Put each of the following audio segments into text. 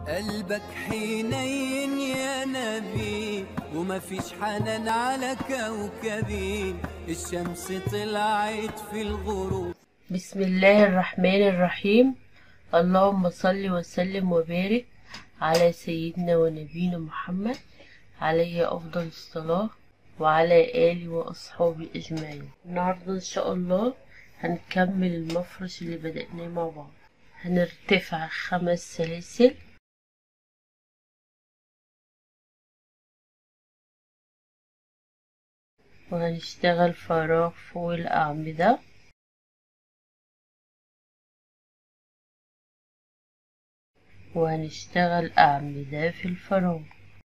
قلبك حنين يا نبي وما فيش حنان على كوكبي الشمس طلعت في الغروب بسم الله الرحمن الرحيم اللهم صل وسلم وبارك على سيدنا ونبينا محمد عليه أفضل الصلاة وعلى آله وأصحابه أجمعين النهاردة إن شاء الله هنكمل المفرش اللي بدأناه مع بعض هنرتفع خمس سلاسل وهنشتغل فراغ فوق الأعمدة وهنشتغل أعمدة في الفراغ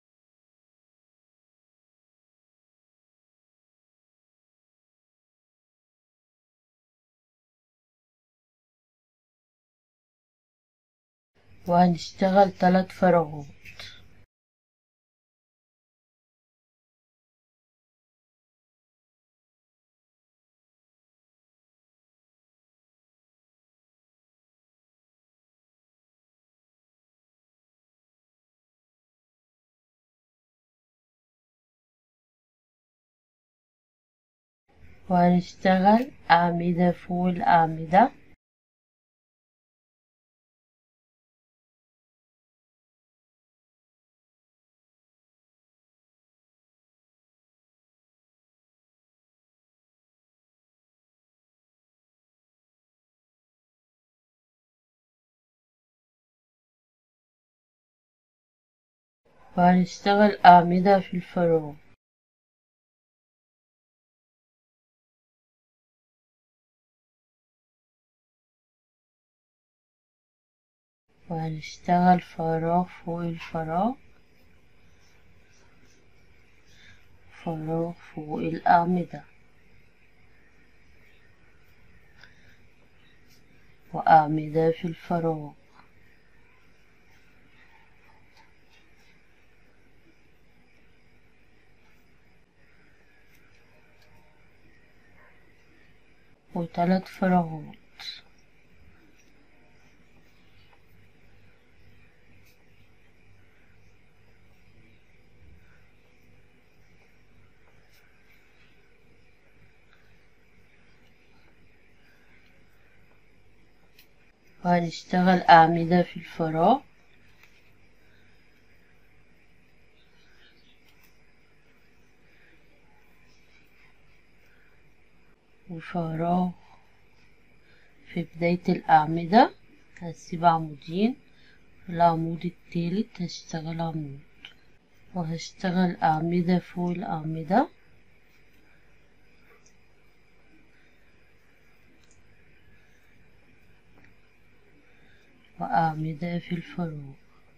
وهنشتغل ثلاث فراغات وهنشتغل أعمدة فوق الأعمدة وهنشتغل أعمدة في الفراغ وهنشتغل فراغ فوق الفراغ فراغ فوق الأعمدة وأعمدة في الفراغ وثلاث فراغات وهنشتغل أعمدة في الفراغ وفراغ في بداية الأعمدة هسيب عمودين في العمود التالت هشتغل عمود وهشتغل أعمدة فوق الأعمدة وأعمدة في الفراغ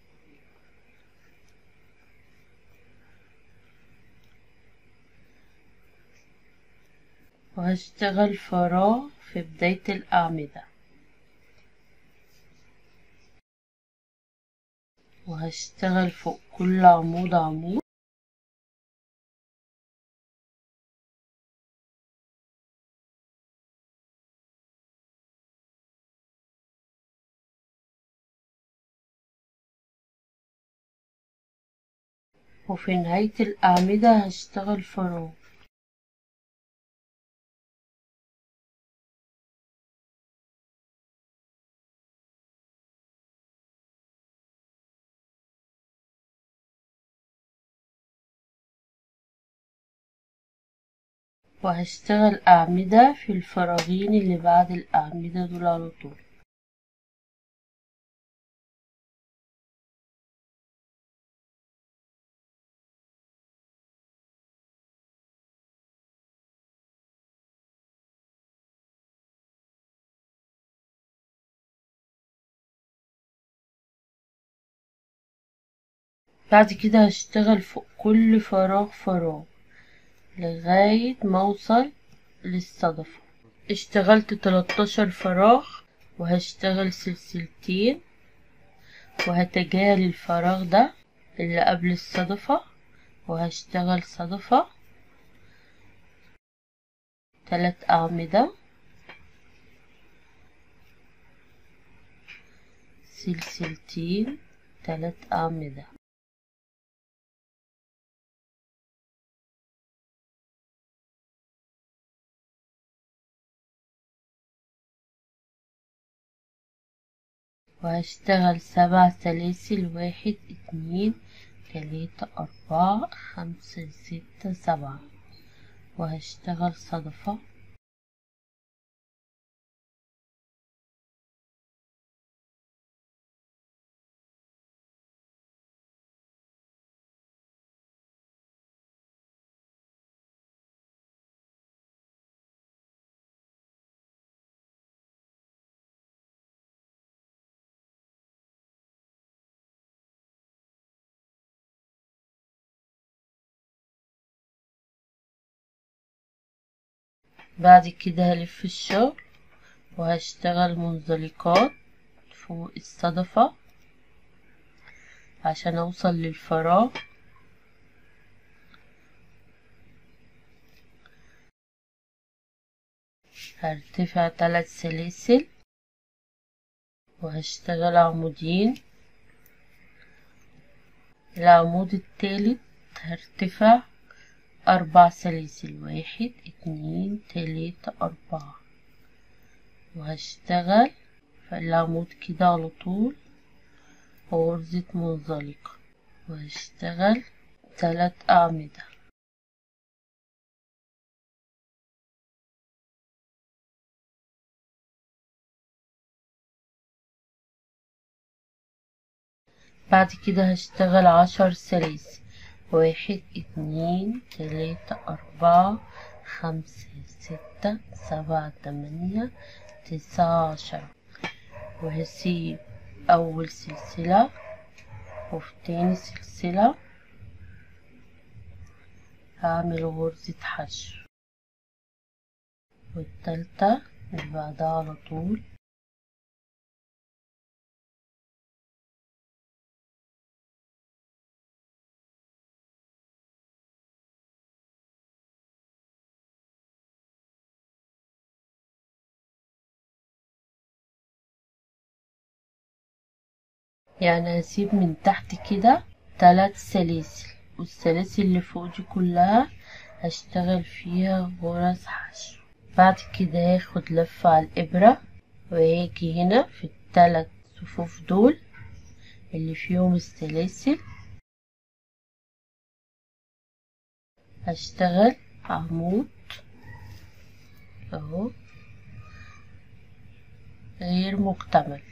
وهشتغل فراغ في بداية الأعمدة وهشتغل فوق كل عمود عمود وفي نهاية الأعمدة هشتغل فراغ وهشتغل أعمدة في الفراغين اللي بعد الأعمدة دول على طول بعد كده هشتغل فوق كل فراغ فراغ لغاية ما اوصل للصدفة اشتغلت 13 فراغ وهشتغل سلسلتين وهتجاهل الفراغ ده اللي قبل الصدفة وهشتغل صدفة تلات أعمدة سلسلتين تلات أعمدة وهشتغل سبع سلاسل واحد اتنين تلاتة أربعة خمسة ستة سبعة وهشتغل صدفة بعد كده هلف الشغل وهشتغل منزلقات فوق الصدفة عشان اوصل للفراغ هرتفع تلات سلاسل وهشتغل عمودين العمود التالت هرتفع أربع سلاسل واحد اتنين تلاتة أربعة وهشتغل في العمود كده على طول غرزة منزلقة وهشتغل تلات أعمدة بعد كده هشتغل عشر سلاسل واحد اتنين تلاتة أربعة خمسة ستة سبعة تمانية تسعة عشرة وهسيب أول سلسلة وفي تاني سلسلة هعمل غرزة حشو والتالتة اللي بعدها على طول يعني هسيب من تحت كده تلات سلاسل والسلاسل اللي فوق دي كلها هشتغل فيها غرز حشو بعد كده هاخد لفة على الإبرة وهاجي هنا في التلات صفوف دول اللي فيهم السلاسل هشتغل عمود اهو غير مكتمل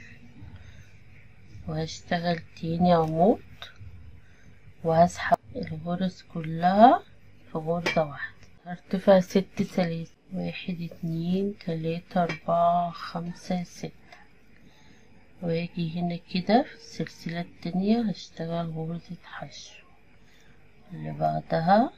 وهشتغل تاني عمود وهسحب الغرز كلها في غرزة واحدة هرتفع ست سلاسل واحد اتنين تلاتة أربعة خمسة ستة وهاجي هنا كده في السلسلة التانية هشتغل غرزة حشو اللي بعدها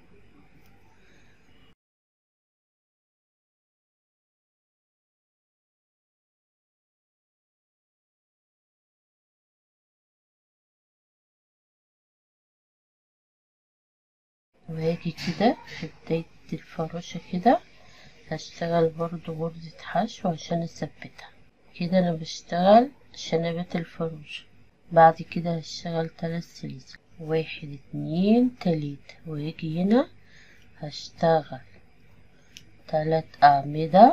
وهاجي كده في بداية الفراشة كده هشتغل برضو غرزة حشو عشان اثبتها كده انا بشتغل شنبات الفروشة بعد كده هشتغل تلات سلاسل واحد اتنين تلاتة وهاجي هنا هشتغل تلات أعمدة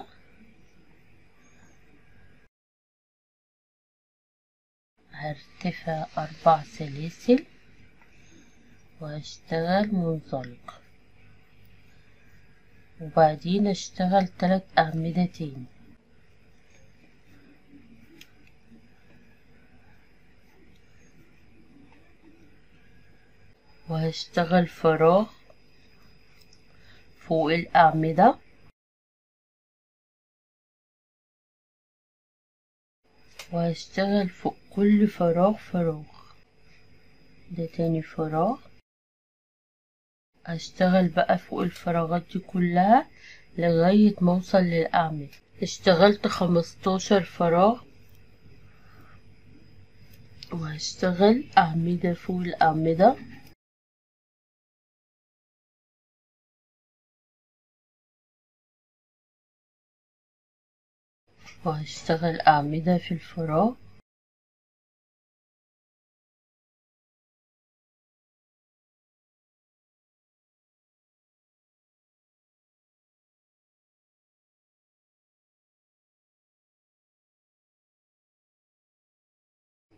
هرتفع أربع سلاسل وهشتغل منزلق وبعدين اشتغل تلات أعمدة تاني وهشتغل فراغ فوق الأعمدة وهشتغل فوق كل فراغ فراغ ده تاني فراغ هشتغل بقى فوق الفراغات دي كلها لغاية ما اوصل للأعمدة اشتغلت خمستاشر فراغ وهشتغل أعمدة فوق الأعمدة وهشتغل أعمدة في الفراغ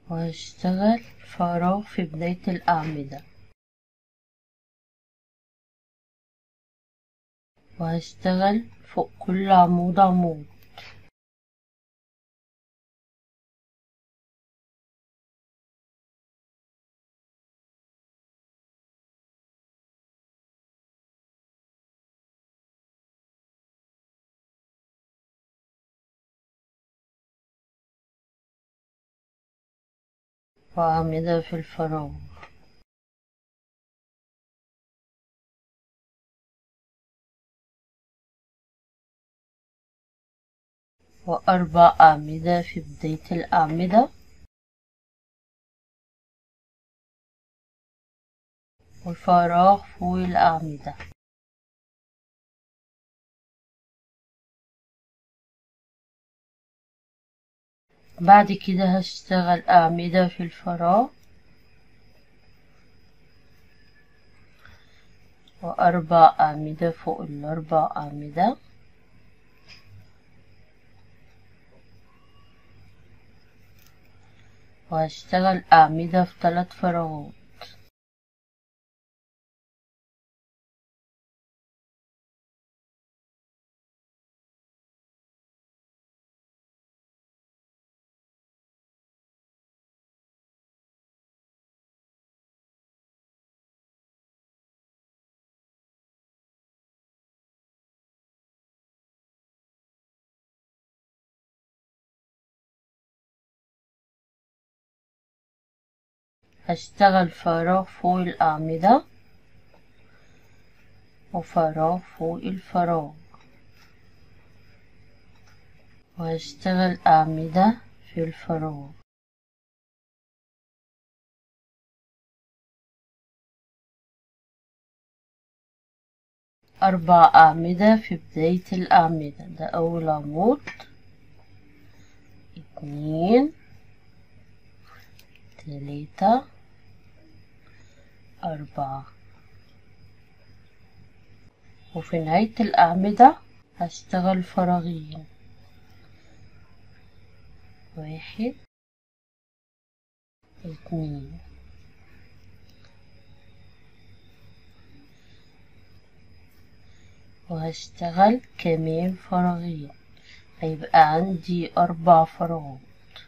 وهشتغل فراغ في بداية الأعمدة وهشتغل فوق كل عمود عمود وأعمدة في الفراغ وأربع أعمدة في بداية الأعمدة والفراغ فوق الأعمدة بعد كده هشتغل أعمدة في الفراغ وأربع أعمدة فوق الأربع أعمدة وهشتغل أعمدة في ثلاث فراغات هشتغل فراغ فوق الأعمدة وفراغ فوق الفراغ وهشتغل أعمدة في الفراغ أربع أعمدة في بداية الأعمدة ده أول عمود اتنين تلاتة أربعة وفي نهاية الأعمدة هشتغل فراغين واحد اتنين وهشتغل كمان فراغين هيبقى عندي أربع فراغات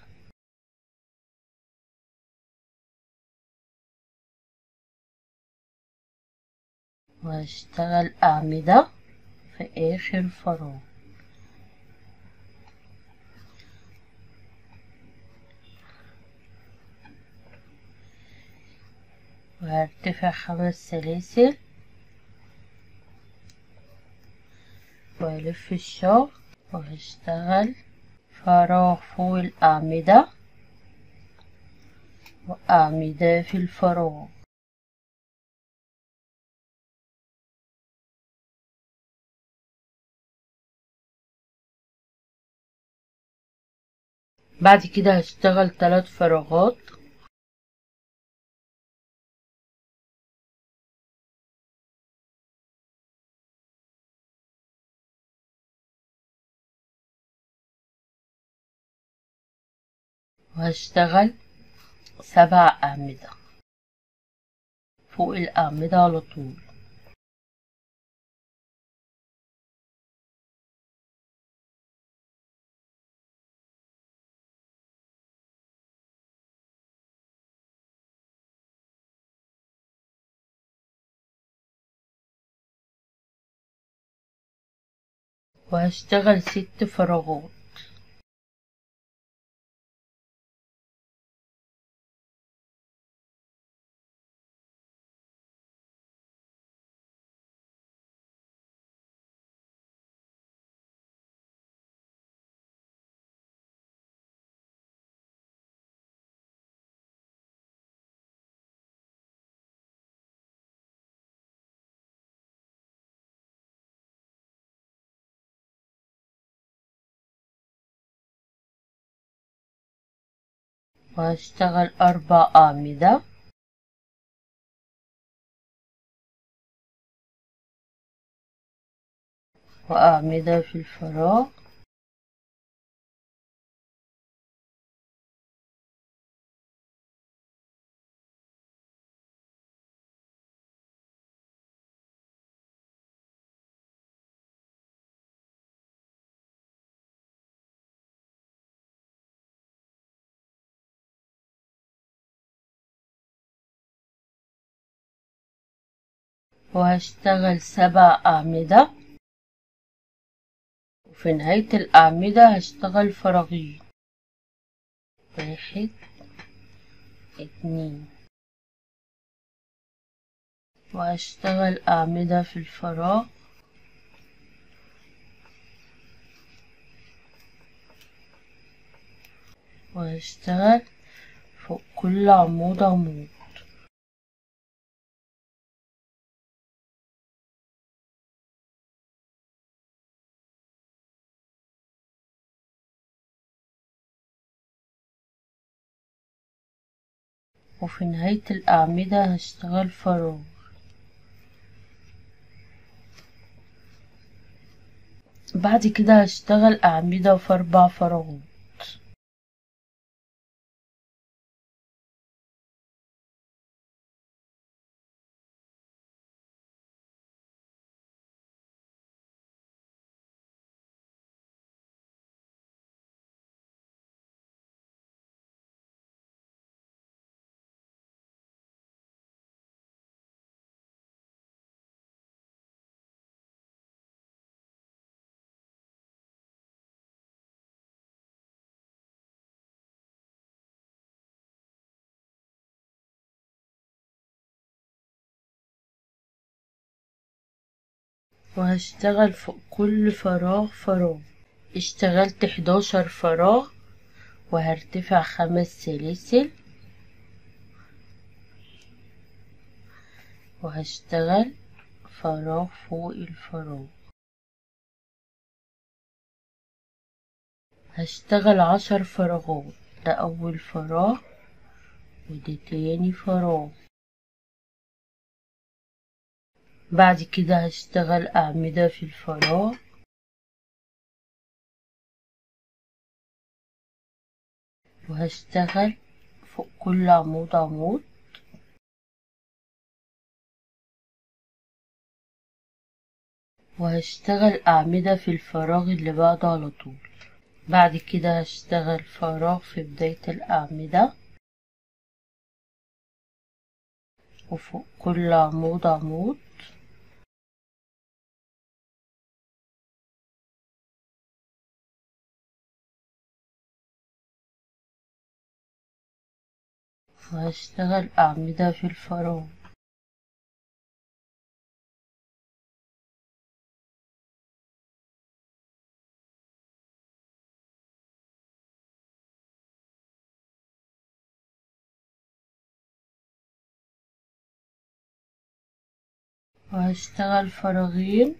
وهشتغل أعمدة في آخر فراغ وهرتفع خمس سلاسل وألف الشغل وهشتغل فراغ فوق الأعمدة وأعمدة في الفراغ بعد كده هشتغل ثلاث فراغات وهشتغل سبع أعمدة فوق الأعمدة على طول وهشتغل ست فراغات وهشتغل أربع أعمدة وأعمدة في الفراغ وهشتغل سبع أعمدة وفي نهاية الأعمدة هشتغل فراغين واحد اتنين وهشتغل أعمدة في الفراغ وهشتغل فوق كل عمود عمود وفي نهاية الأعمدة هشتغل فراغ بعد كده هشتغل أعمدة في أربع فراغات وهشتغل فوق كل فراغ فراغ اشتغلت حداشر فراغ وهرتفع خمس سلاسل وهشتغل فراغ فوق الفراغ هشتغل عشر فراغات ده أول فراغ وده تاني فراغ بعد كده هشتغل أعمدة في الفراغ وهشتغل فوق كل عمود عمود وهشتغل أعمدة في الفراغ اللي بعده على طول بعد كده هشتغل فراغ في بداية الأعمدة وفوق كل عمود عمود وهشتغل أعمدة في الفراغ وهشتغل فراغين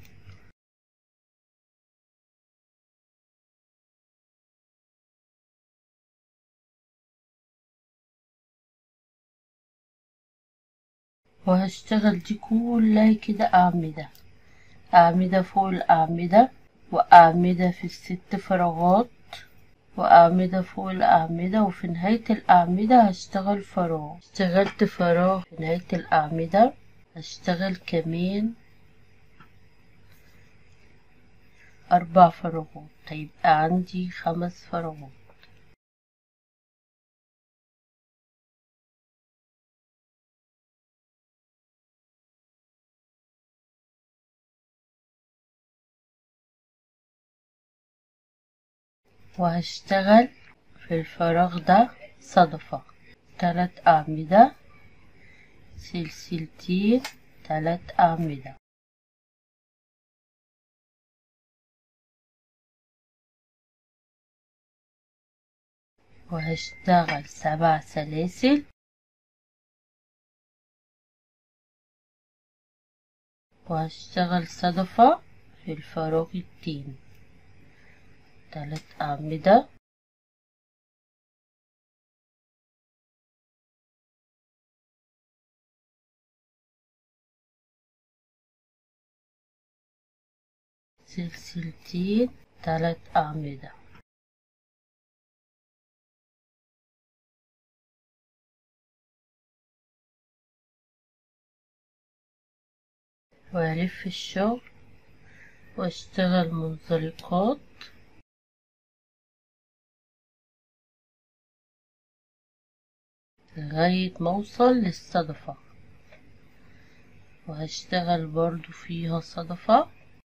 وهشتغل دي كلها كده أعمدة أعمدة فوق الأعمدة وأعمدة في الست فراغات وأعمدة فوق الأعمدة وفي نهاية الأعمدة هشتغل فراغ اشتغلت فراغ في نهاية الأعمدة هشتغل كمان أربع فراغات هيبقى عندي خمس فراغات وهشتغل في الفراغ ده صدفة تلات أعمدة سلسلتين تلات أعمدة وهشتغل سبع سلاسل وهشتغل صدفة في الفراغ التاني تلات أعمدة سلسلتين تلات أعمدة وألف الشغل وأشتغل منزلقات لغاية ما أوصل للصدفة وهشتغل برضو فيها صدفة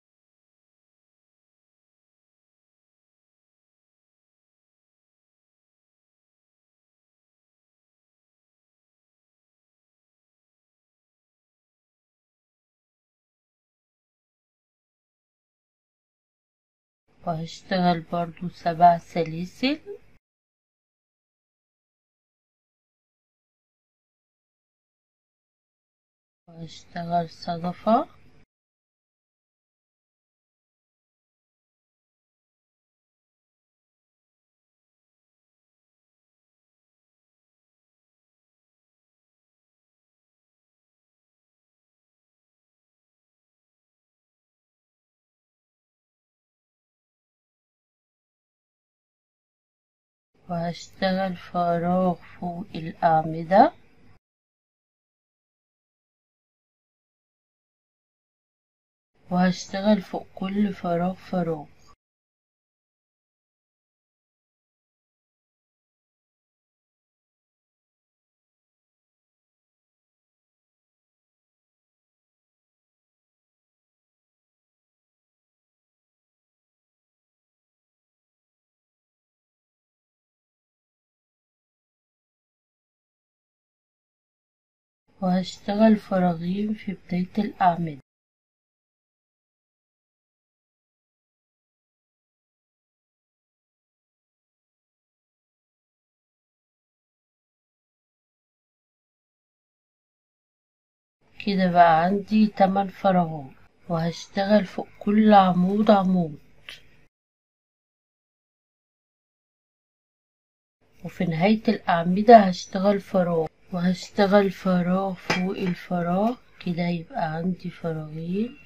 وهشتغل برضو سبع سلاسل وهشتغل صدفة وهشتغل فراغ فوق الأعمدة وهشتغل فوق كل فراغ فراغ وهشتغل فراغين في بداية الأعمدة كده بقى عندي تمن فراغات وهشتغل فوق كل عمود عمود وفي نهاية الأعمدة هشتغل فراغ وهشتغل فراغ فوق الفراغ كده يبقى عندي فراغين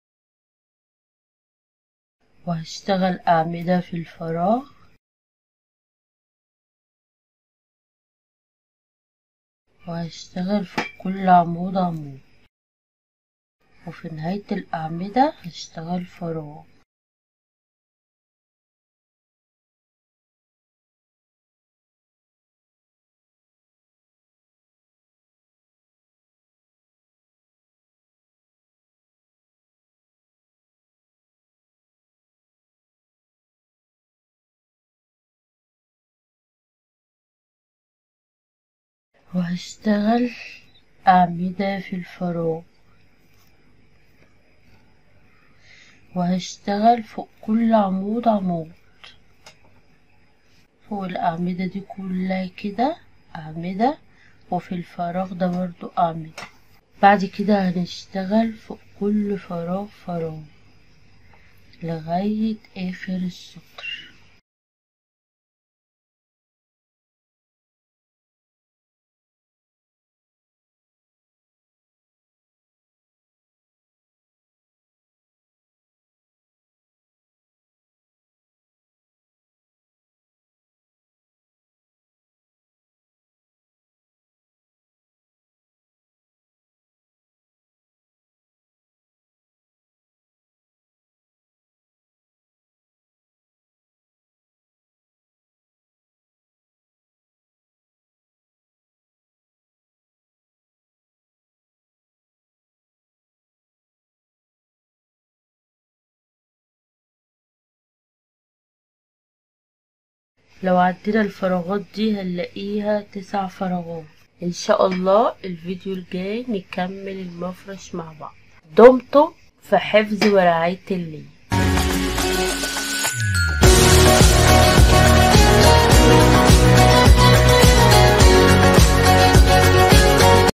وهشتغل أعمدة في الفراغ وهشتغل فوق كل عمود عمود وفي نهاية الأعمدة هشتغل فراغ وهشتغل أعمدة في الفراغ وهشتغل فوق كل عمود عمود فوق الأعمدة دي كلها كده أعمدة وفي الفراغ ده برضو أعمدة بعد كده هنشتغل فوق كل فراغ فراغ لغاية آخر السطر لو عدينا الفراغات دي هنلاقيها تسع فراغات ان شاء الله الفيديو الجاي نكمل المفرش مع بعض دمتم في حفظ ورعاية الليل